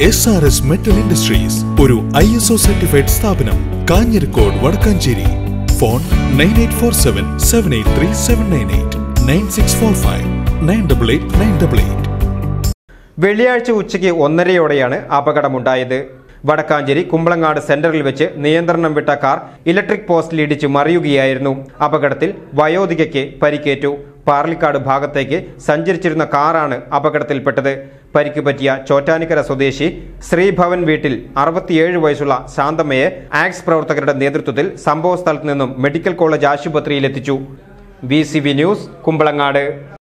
S R S metal industries ഒരു I S O certified സ്ഥാപനം Kanjirakode Vadakkanchery phone nine eight four seven seven eight three seven nine eight nine six four five nine double eight nine double eight വെള്ളിയാഴ്ച ഉച്ചയ്ക്ക് ഒന്നരയോടെയാണ് അപകടമുണ്ടായത് വടക്കാഞ്ചേരി കുമ്പളങ്ങാട് സെന്ററിൽ വെച്ച് നിയന്ത്രണം വിട്ട car electric പോസ്റ്റിൽ ഇടിച്ച് മറിയുകയായിരുന്നു അപകടത്തിൽ വയോധികയ്ക്ക് പരിക്കേറ്റു പാർലിക്കാട് ഭാഗത്തേക്ക് സഞ്ചരിച്ചിരുന്ന കാറാണ് അപകടത്തിൽപ്പെട്ടത് പരിക്ക് പറ്റിയ ചോറ്റാനിക്കര സ്വദേശി ശ്രീഭവൻ വീട്ടിൽ അറുപത്തിയേഴ് വയസ്സുള്ള ശാന്തമ്മയെ ആക്സ് പ്രവർത്തകരുടെ നേതൃത്വത്തിൽ സംഭവസ്ഥലത്ത് നിന്നും മെഡിക്കൽ കോളേജ് ആശുപത്രിയിലെത്തിച്ചു ബി ന്യൂസ് കുമ്പളങ്ങാട്